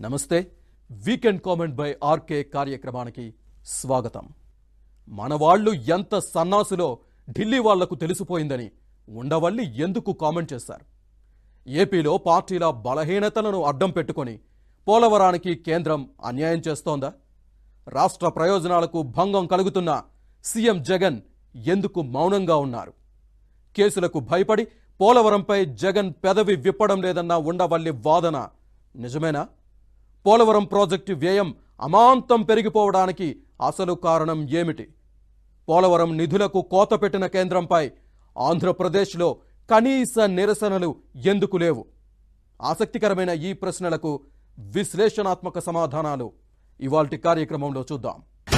నమస్తే weekend comment by RK కార్యక్రమానికి స్వాగతం మన వాళ్ళు ఎంత సన్నాసులో ఢిల్లీ వాళ్లకు తెలిసిపోయిందని ఉండవల్లి ఎందుకు కామెంట్ చేశారు ఏపీలో పార్టీల బలహీనతలను అడ్డం పెట్టుకొని పోలవరానికి కేంద్రం అన్యాయం చేస్తోందా రాష్ట్ర ప్రయోజనాలకు భంగం కలుగుతున్న సీఎం జగన్ ఎందుకు మౌనంగా ఉన్నారు కేసులకు భయపడి పోలవరంపై జగన్ పెదవి విప్పడం లేదన్న ఉండవల్లి వాదన నిజమేనా పోలవరం ప్రాజెక్టు వ్యయం అమాంతం పెరిగిపోవడానికి అసలు కారణం ఏమిటి పోలవరం నిధులకు కోత పెట్టిన కేంద్రంపై ఆంధ్రప్రదేశ్లో కనీస నిరసనలు ఎందుకు లేవు ఆసక్తికరమైన ఈ ప్రశ్నలకు విశ్లేషణాత్మక సమాధానాలు ఇవాల్టి కార్యక్రమంలో చూద్దాం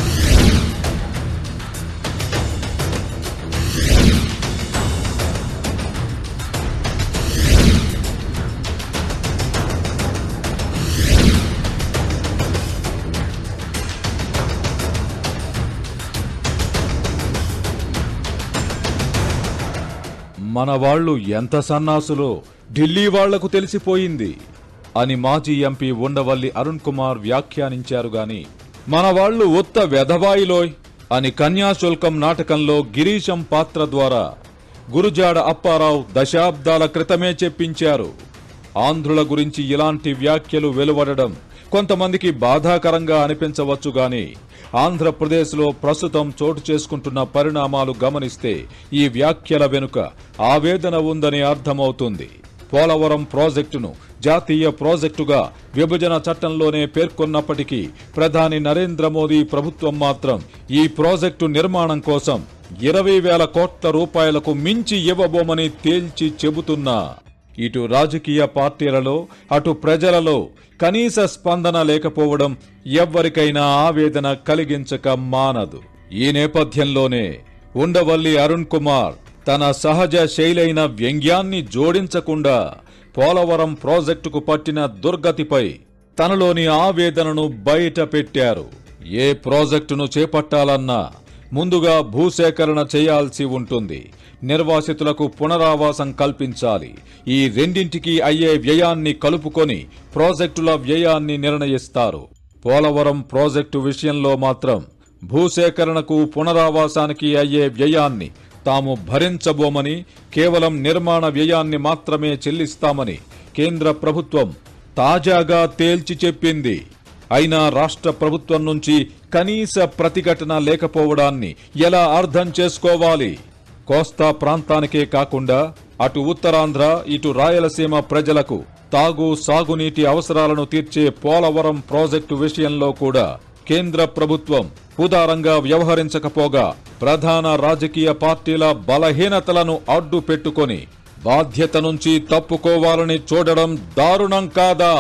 మన వాళ్ళు ఎంత సన్నాసులో ఢిల్లీ వాళ్లకు తెలిసిపోయింది అని మాజీ ఎంపీ ఉండవల్లి అరుణ్ కుమార్ వ్యాఖ్యానించారు గాని మన వాళ్ళు ఉత్త వెధబాయిలోయ్ అని కన్యాశుల్కం నాటకంలో గిరీశం పాత్ర ద్వారా గురుజాడ అప్పారావు దశాబ్దాల క్రితమే చెప్పించారు ఆంధ్రుల గురించి ఇలాంటి వ్యాఖ్యలు వెలువడడం కొంతమందికి బాధాకరంగా అనిపించవచ్చు గాని ఆంధ్రప్రదేశ్లో ప్రస్తుతం చోటు చేసుకుంటున్న పరిణామాలు గమనిస్తే ఈ వ్యాఖ్యల వెనుక ఆవేదన ఉందని అర్థమవుతుంది పోలవరం ప్రాజెక్టును జాతీయ ప్రాజెక్టుగా విభజన చట్టంలోనే పేర్కొన్నప్పటికీ ప్రధాని నరేంద్ర మోదీ ప్రభుత్వం మాత్రం ఈ ప్రాజెక్టు నిర్మాణం కోసం ఇరవై వేల కోట్ల రూపాయలకు మించి ఇవ్వబోమని తేల్చి చెబుతున్నా ఇటు రాజకీయ పార్టీలలో అటు ప్రజలలో కనీస స్పందన లేకపోవడం ఎవ్వరికైనా ఆవేదన కలిగించక మానదు ఈ నేపథ్యంలోనే ఉండవల్లి అరుణ్ కుమార్ తన సహజ శైలైన వ్యంగ్యాన్ని జోడించకుండా పోలవరం ప్రాజెక్టుకు పట్టిన దుర్గతిపై తనలోని ఆవేదనను బయట పెట్టారు ఏ ప్రాజెక్టును చేపట్టాలన్నా ముందుగా భూసేకరణ చేయాల్సి ఉంటుంది నిర్వాసితులకు పునరావాసం కల్పించాలి ఈ రెండింటికి అయ్యే వ్యయాన్ని కలుపుకొని ప్రాజెక్టుల వ్యయాన్ని నిర్ణయిస్తారు పోలవరం ప్రాజెక్టు విషయంలో మాత్రం భూసేకరణకు పునరావాసానికి అయ్యే వ్యయాన్ని తాము భరించబోమని కేవలం నిర్మాణ వ్యయాన్ని మాత్రమే చెల్లిస్తామని కేంద్ర ప్రభుత్వం తాజాగా తేల్చి చెప్పింది అయినా రాష్ట్ర ప్రభుత్వం నుంచి కనీస ప్రతిఘటన లేకపోవడాన్ని ఎలా అర్థం చేసుకోవాలి కోస్తా ప్రాంతానికే కాకుండా అటు ఉత్తరాంధ్ర ఇటు రాయలసీమ ప్రజలకు తాగు సాగునీటి అవసరాలను తీర్చే పోలవరం ప్రాజెక్టు విషయంలో కూడా కేంద్ర ప్రభుత్వం ఉదారంగా వ్యవహరించకపోగా ప్రధాన రాజకీయ పార్టీల బలహీనతలను అడ్డు పెట్టుకొని బాధ్యత నుంచి తప్పుకోవాలని చూడడం దారుణం కాదా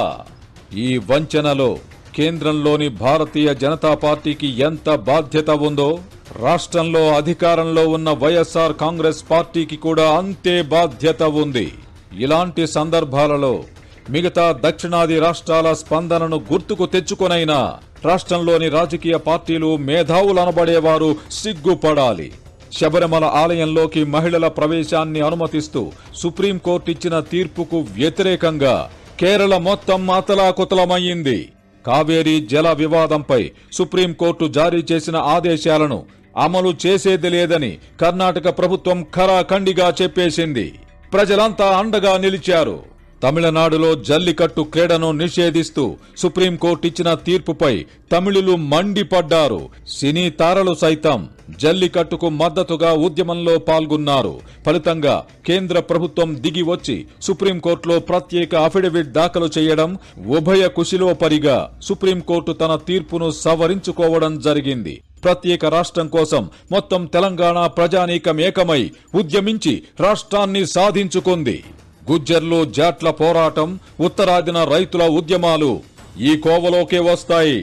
ఈ వంచనలో కేంద్రంలోని భారతీయ జనతా పార్టీకి ఎంత బాధ్యత ఉందో రాష్ట్రంలో అధికారంలో ఉన్న వైఎస్ఆర్ కాంగ్రెస్ పార్టీకి కూడా అంతే బాధ్యత ఉంది ఇలాంటి సందర్భాలలో మిగతా దక్షిణాది రాష్ట్రాల స్పందనను గుర్తుకు తెచ్చుకొనైనా రాష్ట్రంలోని రాజకీయ పార్టీలు మేధావులనబడేవారు సిగ్గుపడాలి శబరిమల ఆలయంలోకి మహిళల ప్రవేశాన్ని అనుమతిస్తూ సుప్రీంకోర్టు ఇచ్చిన తీర్పుకు వ్యతిరేకంగా కేరళ మొత్తం అతలాకుతలమయ్యింది కావేరీ జల వివాదంపై సుప్రీంకోర్టు జారీ చేసిన ఆదేశాలను అమలు చేసేది లేదని కర్ణాటక ప్రభుత్వం ఖరాఖండిగా చెప్పేసింది ప్రజలంతా అండగా నిలిచారు తమిళనాడులో జల్లికట్టు క్రీడను నిషేధిస్తూ సుప్రీంకోర్టు ఇచ్చిన తీర్పుపై తమిళులు మండిపడ్డారు సినీ తారలు సైతం జల్లికట్టుకు మద్దతుగా ఉద్యమంలో పాల్గొన్నారు ఫలితంగా కేంద్ర ప్రభుత్వం దిగి వచ్చి సుప్రీంకోర్టులో ప్రత్యేక అఫిడవిట్ దాఖలు చేయడం ఉభయ కుశిలోపరిగా సుప్రీంకోర్టు తన తీర్పును సవరించుకోవడం జరిగింది ప్రత్యేక రాష్ట్రం కోసం మొత్తం తెలంగాణ ప్రజానీకం ఏకమై ఉద్యమించి రాష్ట్రాన్ని సాధించుకుంది గుజ్జర్లు జాట్ల పోరాటం ఉత్తరాదిన రైతుల ఉద్యమాలు ఈ కోవలోకే వస్తాయి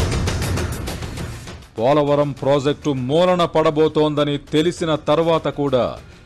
పోలవరం ప్రాజెక్టు మూలన పడబోతోందని తెలిసిన తర్వాత కూడా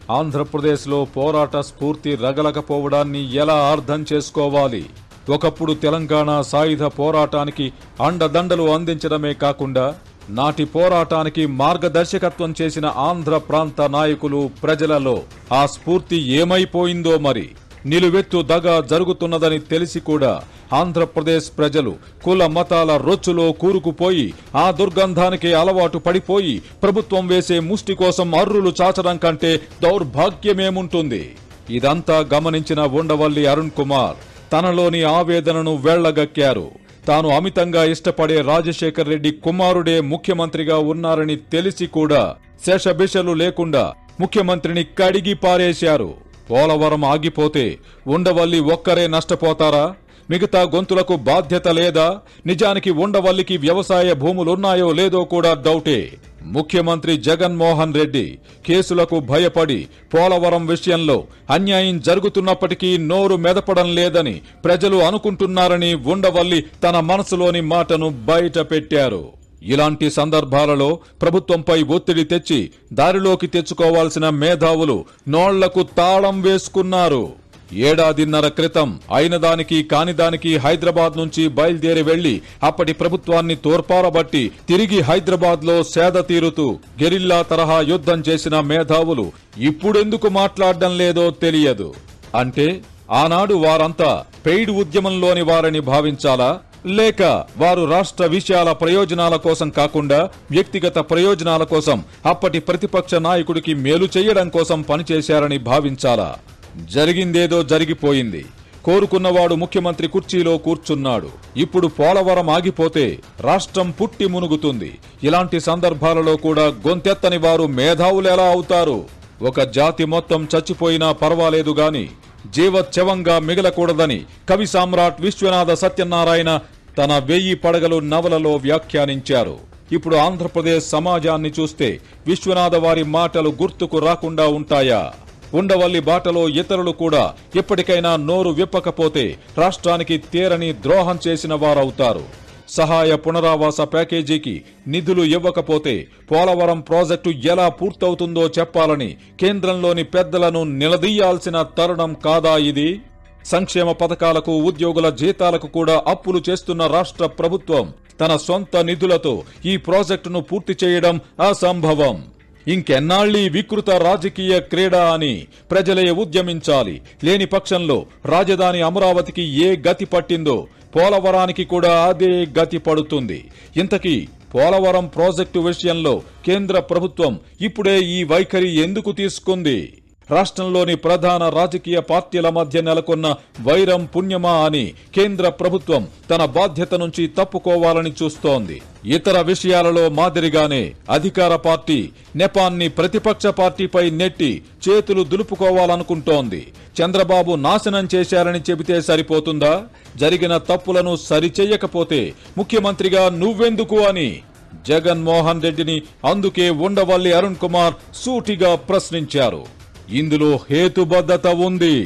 ఆంధ్రప్రదేశ్లో పోరాట స్ఫూర్తి రగలకపోవడాన్ని ఎలా అర్థం చేసుకోవాలి ఒకప్పుడు తెలంగాణ సాయుధ పోరాటానికి అండదండలు అందించడమే కాకుండా నాటి పోరాటానికి మార్గదర్శకత్వం చేసిన ఆంధ్ర ప్రాంత నాయకులు ప్రజలలో ఆ స్ఫూర్తి ఏమైపోయిందో మరి నిలువెత్తు దగ జరుగుతున్నదని తెలిసి కూడా ఆంధ్రప్రదేశ్ ప్రజలు కుల మతాల రొచ్చులో కూరుకుపోయి ఆ దుర్గంధానికి అలవాటు పడిపోయి ప్రభుత్వం వేసే ముష్టి కోసం అర్రులు చాచడం కంటే దౌర్భాగ్యమేముంటుంది ఇదంతా గమనించిన ఉండవల్లి అరుణ్ కుమార్ తనలోని ఆవేదనను వెళ్లగక్కారు తాను అమితంగా ఇష్టపడే రాజశేఖర్ రెడ్డి కుమారుడే ముఖ్యమంత్రిగా ఉన్నారని తెలిసి కూడా శేషబిషలు లేకుండా ముఖ్యమంత్రిని కడిగి పారేశారు పోలవరం ఆగిపోతే ఉండవల్లి ఒక్కరే నష్టపోతారా మిగతా గొంతులకు బాధ్యత లేదా నిజానికి ఉండవల్లికి వ్యవసాయ భూములున్నాయో లేదో కూడా డౌటే ముఖ్యమంత్రి జగన్మోహన్ రెడ్డి కేసులకు భయపడి పోలవరం విషయంలో అన్యాయం జరుగుతున్నప్పటికీ నోరు మెదపడం లేదని ప్రజలు అనుకుంటున్నారని ఉండవల్లి తన మనసులోని మాటను బయట పెట్టారు ఇలాంటి సందర్భాలలో ప్రభుత్వంపై ఒత్తిడి తెచ్చి దారిలోకి తెచ్చుకోవాల్సిన మేధావులు నోళ్లకు తాళం వేసుకున్నారు ఏడాదిన్నర క్రితం అయిన దానికి కాని దానికి హైదరాబాద్ నుంచి బయలుదేరి వెళ్లి అప్పటి ప్రభుత్వాన్ని తోర్పారబట్టి తిరిగి హైదరాబాద్ లో సేద తీరుతూ గెరిల్లా తరహా యుద్ధం చేసిన మేధావులు ఇప్పుడెందుకు మాట్లాడడం లేదో తెలియదు అంటే ఆనాడు వారంతా పెయిడ్ ఉద్యమంలోని వారని భావించాలా లేక వారు రాష్ట్ర విషయాల ప్రయోజనాల కోసం కాకుండా వ్యక్తిగత ప్రయోజనాల కోసం అప్పటి ప్రతిపక్ష నాయకుడికి మేలు చేయడం కోసం పనిచేశారని భావించాలా జరిగిందేదో జరిగిపోయింది కోరుకున్నవాడు ముఖ్యమంత్రి కుర్చీలో కూర్చున్నాడు ఇప్పుడు పోలవరం ఆగిపోతే రాష్ట్రం పుట్టి మునుగుతుంది ఇలాంటి సందర్భాలలో కూడా గొంతెత్తని వారు మేధావులెలా అవుతారు ఒక జాతి మొత్తం చచ్చిపోయినా పర్వాలేదు గాని జీవచ్ఛవంగా మిగలకూడదని కవి సామ్రాట్ విశ్వనాథ సత్యనారాయణ తన వెయ్యి పడగలు నవలలో వ్యాఖ్యానించారు ఇప్పుడు ఆంధ్రప్రదేశ్ సమాజాన్ని చూస్తే విశ్వనాథ వారి మాటలు గుర్తుకు రాకుండా ఉంటాయా ఉండవల్లి బాటలో ఇతరులు కూడా ఎప్పటికైనా నోరు విప్పకపోతే రాష్ట్రానికి తీరని ద్రోహం చేసిన వారవుతారు సహాయ పునరావాస ప్యాకేజీకి నిధులు ఇవ్వకపోతే పోలవరం ప్రాజెక్టు ఎలా పూర్తవుతుందో చెప్పాలని కేంద్రంలోని పెద్దలను నిలదీయాల్సిన తరుణం కాదా ఇది సంక్షేమ పథకాలకు ఉద్యోగుల జీతాలకు కూడా అప్పులు చేస్తున్న రాష్ట్ర ప్రభుత్వం తన సొంత నిధులతో ఈ ప్రాజెక్టును పూర్తి చేయడం అసంభవం ఇంకెన్నాళ్ళీ వికృత రాజకీయ క్రీడ అని ప్రజలే ఉద్యమించాలి లేని పక్షంలో రాజధాని అమరావతికి ఏ గతి పట్టిందో పోలవరానికి కూడా అదే గతి పడుతుంది ఇంతకీ పోలవరం ప్రాజెక్టు విషయంలో కేంద్ర ప్రభుత్వం ఇప్పుడే ఈ వైఖరి ఎందుకు తీసుకుంది రాష్ట్రంలోని ప్రధాన రాజకీయ పార్టీల మధ్య నెలకొన్న వైరం పుణ్యమా అని కేంద్ర ప్రభుత్వం తన బాధ్యత నుంచి తప్పుకోవాలని చూస్తోంది ఇతర విషయాలలో మాదిరిగానే అధికార పార్టీ నెపాన్ని ప్రతిపక్ష పార్టీపై నెట్టి చేతులు దులుపుకోవాలనుకుంటోంది చంద్రబాబు నాశనం చేశారని చెబితే సరిపోతుందా జరిగిన తప్పులను సరిచెయ్యకపోతే ముఖ్యమంత్రిగా నువ్వెందుకు అని జగన్మోహన్ రెడ్డిని అందుకే ఉండవల్లి అరుణ్ కుమార్ సూటిగా ప్రశ్నించారు ఇందులో హేతుబద్ధత ఉంది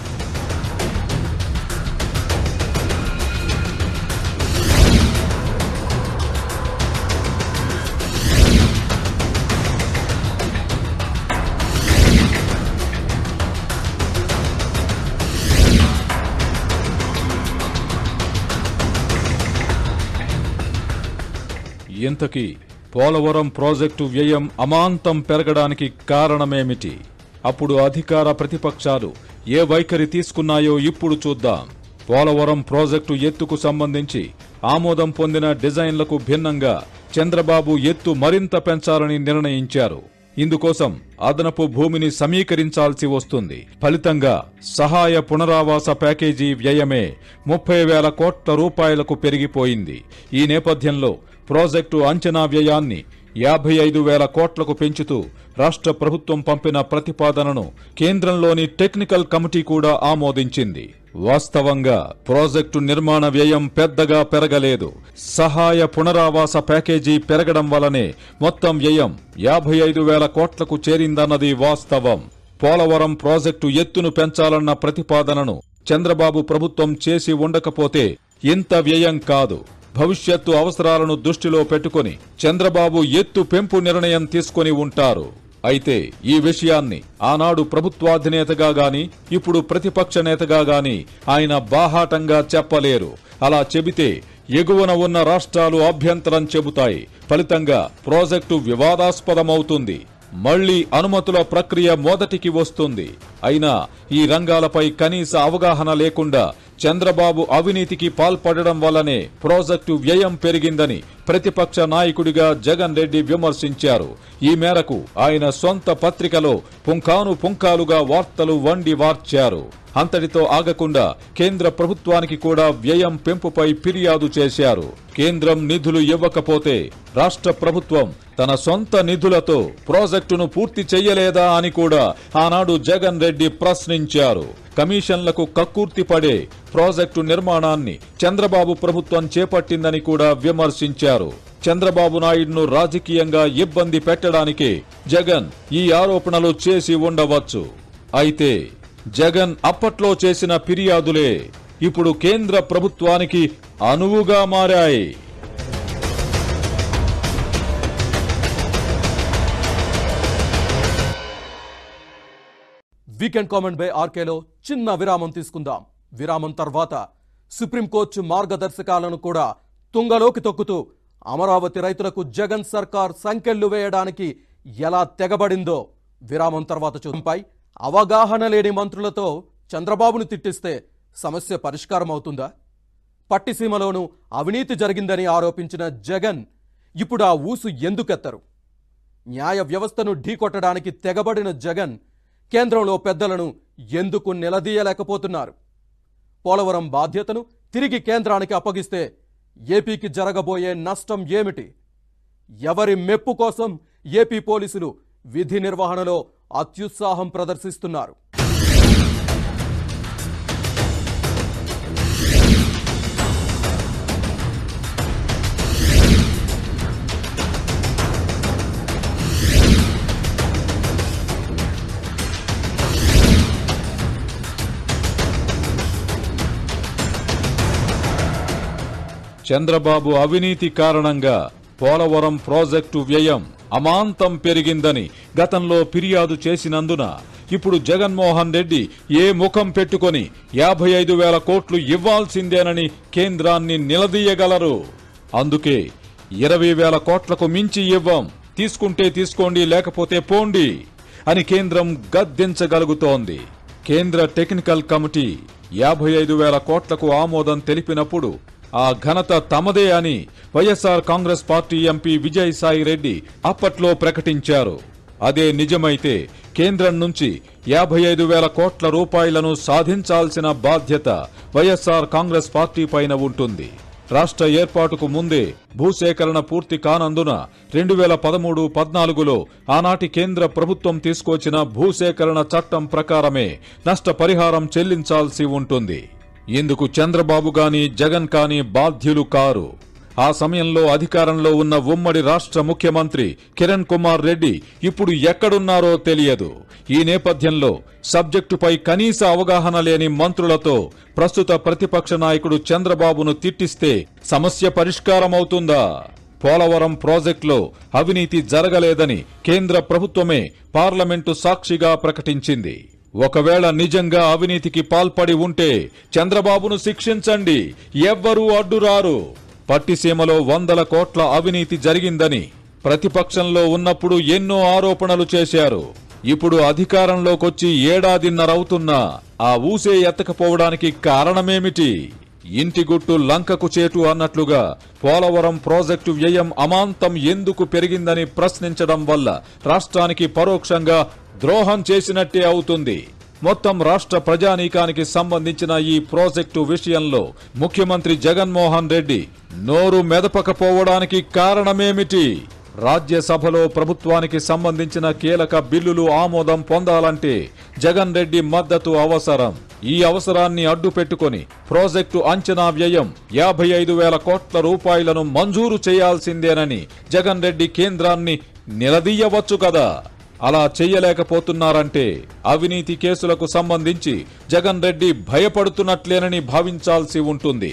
ఇంతకీ పోలవరం ప్రాజెక్టు వ్యయం అమాంతం పెరగడానికి కారణమేమిటి అప్పుడు అధికార ప్రతిపక్షాలు ఏ వైఖరి తీసుకున్నాయో ఇప్పుడు చూద్దాం పోలవరం ప్రాజెక్టు ఎత్తుకు సంబంధించి ఆమోదం పొందిన డిజైన్లకు భిన్నంగా చంద్రబాబు ఎత్తు మరింత పెంచాలని నిర్ణయించారు ఇందుకోసం అదనపు భూమిని సమీకరించాల్సి వస్తుంది ఫలితంగా సహాయ పునరావాస ప్యాకేజీ వ్యయమే ముప్పై వేల కోట్ల రూపాయలకు పెరిగిపోయింది ఈ నేపథ్యంలో ప్రాజెక్టు అంచనా వ్యయాన్ని యాభై ఐదు వేల కోట్లకు పెంచుతూ రాష్ట్ర ప్రభుత్వం పంపిన ప్రతిపాదనను కేంద్రంలోని టెక్నికల్ కమిటీ కూడా ఆమోదించింది వాస్తవంగా ప్రాజెక్టు నిర్మాణ వ్యయం పెద్దగా పెరగలేదు సహాయ పునరావాస ప్యాకేజీ పెరగడం వలనే మొత్తం వ్యయం యాభై ఐదు వేల కోట్లకు చేరిందన్నది వాస్తవం పోలవరం ప్రాజెక్టు ఎత్తును పెంచాలన్న ప్రతిపాదనను చంద్రబాబు ప్రభుత్వం చేసి ఉండకపోతే ఇంత వ్యయం కాదు భవిష్యత్తు అవసరాలను దృష్టిలో పెట్టుకొని చంద్రబాబు ఎత్తు పెంపు నిర్ణయం తీసుకొని ఉంటారు అయితే ఈ విషయాన్ని ఆనాడు ప్రభుత్వాధినేతగా గాని ఇప్పుడు ప్రతిపక్ష నేతగా గాని ఆయన బాహాటంగా చెప్పలేరు అలా చెబితే ఎగువన ఉన్న రాష్ట్రాలు అభ్యంతరం చెబుతాయి ఫలితంగా ప్రాజెక్టు వివాదాస్పదమవుతుంది మళ్లీ అనుమతుల ప్రక్రియ మొదటికి వస్తుంది అయినా ఈ రంగాలపై కనీస అవగాహన లేకుండా చంద్రబాబు అవినీతికి పాల్పడడం వల్లనే ప్రాజెక్టు వ్యయం పెరిగిందని ప్రతిపక్ష నాయకుడిగా జగన్ రెడ్డి విమర్శించారు ఈ మేరకు ఆయన సొంత పత్రికలో పుంఖాను పుంఖాలుగా వార్తలు వండి వార్చారు అంతటితో ఆగకుండా కేంద్ర ప్రభుత్వానికి కూడా వ్యయం పెంపుపై ఫిర్యాదు చేశారు కేంద్రం నిధులు ఇవ్వకపోతే రాష్ట్ర ప్రభుత్వం తన సొంత నిధులతో ప్రాజెక్టును పూర్తి చెయ్యలేదా అని కూడా ఆనాడు జగన్ రెడ్డి ప్రశ్నించారు కమిషన్లకు కక్కుర్తి పడే ప్రాజెక్టు నిర్మాణాన్ని చంద్రబాబు ప్రభుత్వం చేపట్టిందని కూడా విమర్శించారు చంద్రబాబు నాయుడును రాజకీయంగా ఇబ్బంది పెట్టడానికే జగన్ ఈ ఆరోపణలు చేసి ఉండవచ్చు అయితే జగన్ అప్పట్లో చేసిన ఫిర్యాదులే ఇప్పుడు కేంద్ర ప్రభుత్వానికి అనువుగా మారాయి వీకెండ్ కామెంట్ బై ఆర్కేలో చిన్న విరామం తీసుకుందాం విరామం తర్వాత సుప్రీంకోర్టు మార్గదర్శకాలను కూడా తుంగలోకి తొక్కుతూ అమరావతి రైతులకు జగన్ సర్కార్ సంకెళ్లు వేయడానికి ఎలా తెగబడిందో విరామం తర్వాత చూడంపై అవగాహన లేని మంత్రులతో చంద్రబాబును తిట్టిస్తే సమస్య పరిష్కారం అవుతుందా పట్టిసీమలోనూ అవినీతి జరిగిందని ఆరోపించిన జగన్ ఇప్పుడు ఆ ఊసు ఎందుకెత్తరు న్యాయ వ్యవస్థను ఢీకొట్టడానికి తెగబడిన జగన్ కేంద్రంలో పెద్దలను ఎందుకు నిలదీయలేకపోతున్నారు పోలవరం బాధ్యతను తిరిగి కేంద్రానికి అప్పగిస్తే ఏపీకి జరగబోయే నష్టం ఏమిటి ఎవరి మెప్పు కోసం ఏపీ పోలీసులు విధి నిర్వహణలో అత్యుత్సాహం ప్రదర్శిస్తున్నారు చంద్రబాబు అవినీతి కారణంగా పోలవరం ప్రాజెక్టు వ్యయం అమాంతం పెరిగిందని గతంలో ఫిర్యాదు చేసినందున ఇప్పుడు జగన్మోహన్ రెడ్డి ఏ ముఖం పెట్టుకొని యాభై ఐదు వేల కోట్లు ఇవ్వాల్సిందేనని కేంద్రాన్ని నిలదీయగలరు అందుకే ఇరవై వేల కోట్లకు మించి ఇవ్వం తీసుకుంటే తీసుకోండి లేకపోతే పోండి అని కేంద్రం గద్దించగలుగుతోంది కేంద్ర టెక్నికల్ కమిటీ యాభై ఐదు వేల కోట్లకు ఆమోదం తెలిపినప్పుడు ఆ ఘనత తమదే అని వైఎస్ఆర్ కాంగ్రెస్ పార్టీ ఎంపీ విజయసాయి రెడ్డి అప్పట్లో ప్రకటించారు అదే నిజమైతే కేంద్రం నుంచి యాభై ఐదు వేల కోట్ల రూపాయలను సాధించాల్సిన బాధ్యత వైఎస్ఆర్ కాంగ్రెస్ పార్టీ పైన ఉంటుంది రాష్ట్ర ఏర్పాటుకు ముందే భూసేకరణ పూర్తి కానందున రెండు వేల పదమూడు పద్నాలుగులో ఆనాటి కేంద్ర ప్రభుత్వం తీసుకొచ్చిన భూసేకరణ చట్టం ప్రకారమే నష్టపరిహారం చెల్లించాల్సి ఉంటుంది ఇందుకు చంద్రబాబు గాని జగన్ కాని బాధ్యులు కారు ఆ సమయంలో అధికారంలో ఉన్న ఉమ్మడి రాష్ట్ర ముఖ్యమంత్రి కిరణ్ కుమార్ రెడ్డి ఇప్పుడు ఎక్కడున్నారో తెలియదు ఈ నేపథ్యంలో సబ్జెక్టుపై కనీస అవగాహన లేని మంత్రులతో ప్రస్తుత ప్రతిపక్ష నాయకుడు చంద్రబాబును తిట్టిస్తే సమస్య పరిష్కారమవుతుందా పోలవరం ప్రాజెక్టులో అవినీతి జరగలేదని కేంద్ర ప్రభుత్వమే పార్లమెంటు సాక్షిగా ప్రకటించింది ఒకవేళ నిజంగా అవినీతికి పాల్పడి ఉంటే చంద్రబాబును శిక్షించండి ఎవ్వరూ అడ్డురారు పట్టిసీమలో వందల కోట్ల అవినీతి జరిగిందని ప్రతిపక్షంలో ఉన్నప్పుడు ఎన్నో ఆరోపణలు చేశారు ఇప్పుడు అధికారంలోకొచ్చి ఏడాదిన్నరవుతున్నా ఆ ఊసే ఎత్తకపోవడానికి కారణమేమిటి ఇంటి గుట్టు లంకకు చేటు అన్నట్లుగా పోలవరం ప్రాజెక్టు వ్యయం అమాంతం ఎందుకు పెరిగిందని ప్రశ్నించడం వల్ల రాష్ట్రానికి పరోక్షంగా ద్రోహం చేసినట్టే అవుతుంది మొత్తం రాష్ట్ర ప్రజానీకానికి సంబంధించిన ఈ ప్రాజెక్టు విషయంలో ముఖ్యమంత్రి జగన్మోహన్ రెడ్డి నోరు మెదపకపోవడానికి కారణమేమిటి రాజ్యసభలో ప్రభుత్వానికి సంబంధించిన కీలక బిల్లులు ఆమోదం పొందాలంటే జగన్ రెడ్డి మద్దతు అవసరం ఈ అవసరాన్ని అడ్డు పెట్టుకొని ప్రాజెక్టు అంచనా వ్యయం యాభై ఐదు వేల కోట్ల రూపాయలను మంజూరు చేయాల్సిందేనని జగన్ రెడ్డి కేంద్రాన్ని నిలదీయవచ్చు కదా అలా చెయ్యలేకపోతున్నారంటే అవినీతి కేసులకు సంబంధించి జగన్ రెడ్డి భయపడుతున్నట్లేనని భావించాల్సి ఉంటుంది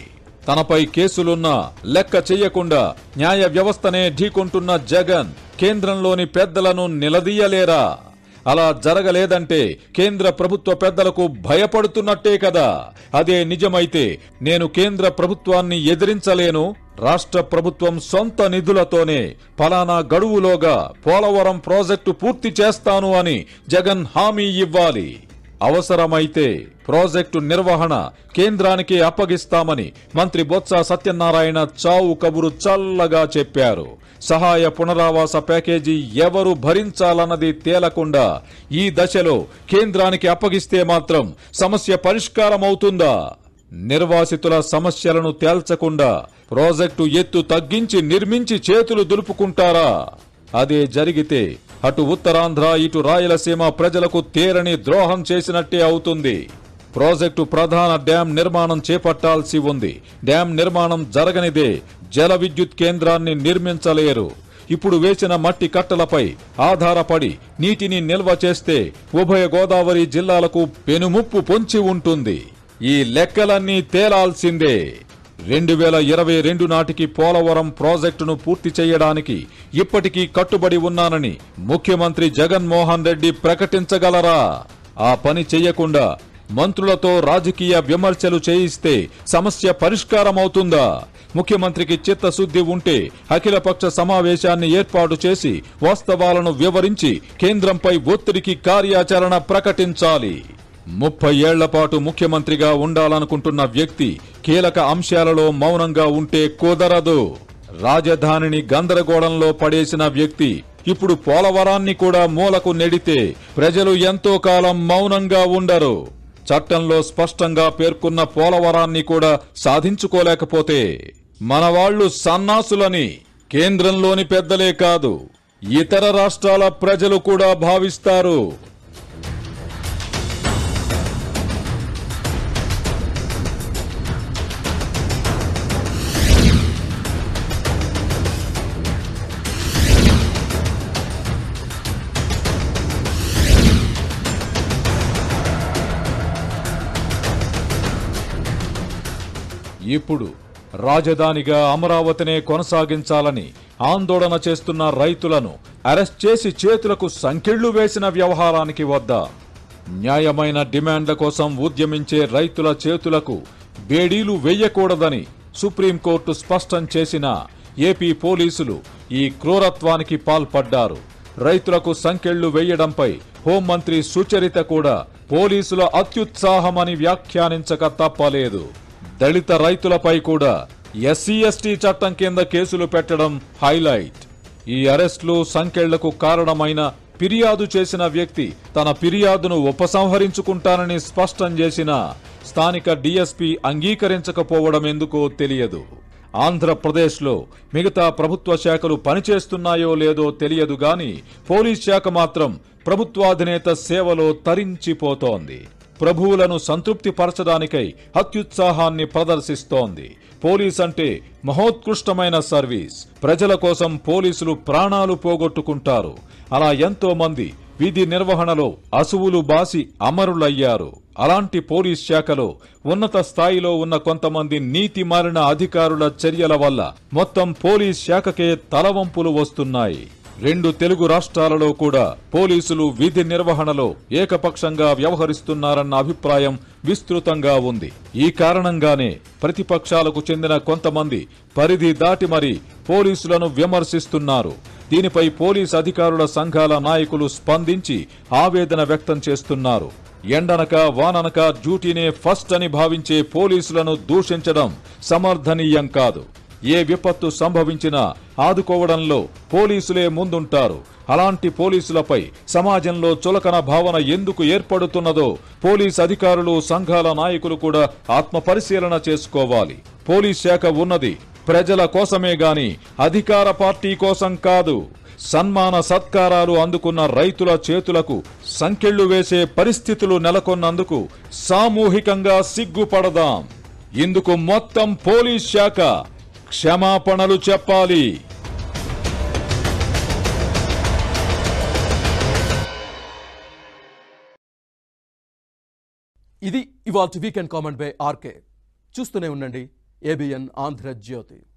తనపై కేసులున్నా లెక్క చెయ్యకుండా న్యాయ వ్యవస్థనే ఢీకొంటున్న జగన్ కేంద్రంలోని పెద్దలను నిలదీయలేరా అలా జరగలేదంటే కేంద్ర ప్రభుత్వ పెద్దలకు భయపడుతున్నట్టే కదా అదే నిజమైతే నేను కేంద్ర ప్రభుత్వాన్ని ఎదిరించలేను రాష్ట్ర ప్రభుత్వం సొంత నిధులతోనే ఫలానా గడువులోగా పోలవరం ప్రాజెక్టు పూర్తి చేస్తాను అని జగన్ హామీ ఇవ్వాలి అవసరమైతే ప్రాజెక్టు నిర్వహణ కేంద్రానికి అప్పగిస్తామని మంత్రి బొత్స సత్యనారాయణ చావు కబురు చల్లగా చెప్పారు సహాయ పునరావాస ప్యాకేజీ ఎవరు భరించాలన్నది తేలకుండా ఈ దశలో కేంద్రానికి అప్పగిస్తే మాత్రం సమస్య పరిష్కారమవుతుందా నిర్వాసితుల సమస్యలను తేల్చకుండా ప్రాజెక్టు ఎత్తు తగ్గించి నిర్మించి చేతులు దులుపుకుంటారా అదే జరిగితే అటు ఉత్తరాంధ్ర ఇటు రాయలసీమ ప్రజలకు తేరని ద్రోహం చేసినట్టే అవుతుంది ప్రాజెక్టు ప్రధాన డ్యాం నిర్మాణం చేపట్టాల్సి ఉంది డ్యాం నిర్మాణం జరగనిదే జల విద్యుత్ కేంద్రాన్ని నిర్మించలేరు ఇప్పుడు వేసిన మట్టి కట్టలపై ఆధారపడి నీటిని నిల్వ చేస్తే ఉభయ గోదావరి జిల్లాలకు పెనుముప్పు పొంచి ఉంటుంది ఈ లెక్కలన్నీ తేలాల్సిందే రెండు వేల ఇరవై రెండు నాటికి పోలవరం ప్రాజెక్టును పూర్తి చేయడానికి ఇప్పటికీ కట్టుబడి ఉన్నానని ముఖ్యమంత్రి జగన్మోహన్ రెడ్డి ప్రకటించగలరా ఆ పని చెయ్యకుండా మంత్రులతో రాజకీయ విమర్శలు చేయిస్తే సమస్య పరిష్కారమవుతుందా ముఖ్యమంత్రికి చిత్తశుద్ధి ఉంటే అఖిలపక్ష సమావేశాన్ని ఏర్పాటు చేసి వాస్తవాలను వివరించి కేంద్రంపై ఒత్తిడికి కార్యాచరణ ప్రకటించాలి ముప్పై ఏళ్ల పాటు ముఖ్యమంత్రిగా ఉండాలనుకుంటున్న వ్యక్తి కీలక అంశాలలో మౌనంగా ఉంటే కుదరదు రాజధానిని గందరగోళంలో పడేసిన వ్యక్తి ఇప్పుడు పోలవరాన్ని కూడా మూలకు నెడితే ప్రజలు ఎంతో కాలం మౌనంగా ఉండరు చట్టంలో స్పష్టంగా పేర్కొన్న పోలవరాన్ని కూడా సాధించుకోలేకపోతే మనవాళ్లు సన్నాసులని కేంద్రంలోని పెద్దలే కాదు ఇతర రాష్ట్రాల ప్రజలు కూడా భావిస్తారు ఇప్పుడు రాజధానిగా అమరావతినే కొనసాగించాలని ఆందోళన చేస్తున్న రైతులను అరెస్ట్ చేసి చేతులకు సంకెళ్లు వేసిన వ్యవహారానికి వద్ద న్యాయమైన డిమాండ్ల కోసం ఉద్యమించే రైతుల చేతులకు బేడీలు వెయ్యకూడదని సుప్రీంకోర్టు స్పష్టం చేసిన ఏపీ పోలీసులు ఈ క్రూరత్వానికి పాల్పడ్డారు రైతులకు సంకెళ్లు వేయడంపై హోంమంత్రి సుచరిత కూడా పోలీసుల అత్యుత్సాహమని వ్యాఖ్యానించక తప్పలేదు దళిత రైతులపై కూడా ఎస్సీ ఎస్టీ చట్టం కింద కేసులు పెట్టడం హైలైట్ ఈ అరెస్టులు సంకెళ్లకు కారణమైన ఫిర్యాదు చేసిన వ్యక్తి తన ఫిర్యాదును ఉపసంహరించుకుంటానని స్పష్టం చేసిన స్థానిక డీఎస్పీ అంగీకరించకపోవడం ఎందుకో తెలియదు ఆంధ్రప్రదేశ్లో మిగతా ప్రభుత్వ శాఖలు పనిచేస్తున్నాయో లేదో తెలియదు గాని పోలీస్ శాఖ మాత్రం ప్రభుత్వాధినేత సేవలో తరించిపోతోంది ప్రభువులను సంతృప్తిపరచడానికై అత్యుత్సాహాన్ని ప్రదర్శిస్తోంది పోలీస్ అంటే మహోత్కృష్టమైన సర్వీస్ ప్రజల కోసం పోలీసులు ప్రాణాలు పోగొట్టుకుంటారు అలా ఎంతో మంది విధి నిర్వహణలో అసువులు బాసి అమరులయ్యారు అలాంటి పోలీస్ శాఖలో ఉన్నత స్థాయిలో ఉన్న కొంతమంది నీతి మారిన అధికారుల చర్యల వల్ల మొత్తం పోలీస్ శాఖకే తలవంపులు వస్తున్నాయి రెండు తెలుగు రాష్ట్రాలలో కూడా పోలీసులు విధి నిర్వహణలో ఏకపక్షంగా వ్యవహరిస్తున్నారన్న అభిప్రాయం విస్తృతంగా ఉంది ఈ కారణంగానే ప్రతిపక్షాలకు చెందిన కొంతమంది పరిధి దాటి మరి పోలీసులను విమర్శిస్తున్నారు దీనిపై పోలీస్ అధికారుల సంఘాల నాయకులు స్పందించి ఆవేదన వ్యక్తం చేస్తున్నారు ఎండనక వాననక డ్యూటీనే ఫస్ట్ అని భావించే పోలీసులను దూషించడం సమర్థనీయం కాదు ఏ విపత్తు సంభవించినా ఆదుకోవడంలో పోలీసులే ముందుంటారు అలాంటి పోలీసులపై సమాజంలో చులకన భావన ఎందుకు ఏర్పడుతున్నదో పోలీస్ అధికారులు సంఘాల నాయకులు కూడా ఆత్మపరిశీలన చేసుకోవాలి పోలీస్ శాఖ ఉన్నది ప్రజల కోసమే గాని అధికార పార్టీ కోసం కాదు సన్మాన సత్కారాలు అందుకున్న రైతుల చేతులకు సంకెళ్లు వేసే పరిస్థితులు నెలకొన్నందుకు సామూహికంగా సిగ్గుపడదాం ఇందుకు మొత్తం పోలీస్ శాఖ క్షమాపణలు చెప్పాలి ఇది ఇవాళ వీకెండ్ కామెంట్ బై ఆర్కే చూస్తూనే ఉండండి ఏబిఎన్ ఆంధ్రజ్యోతి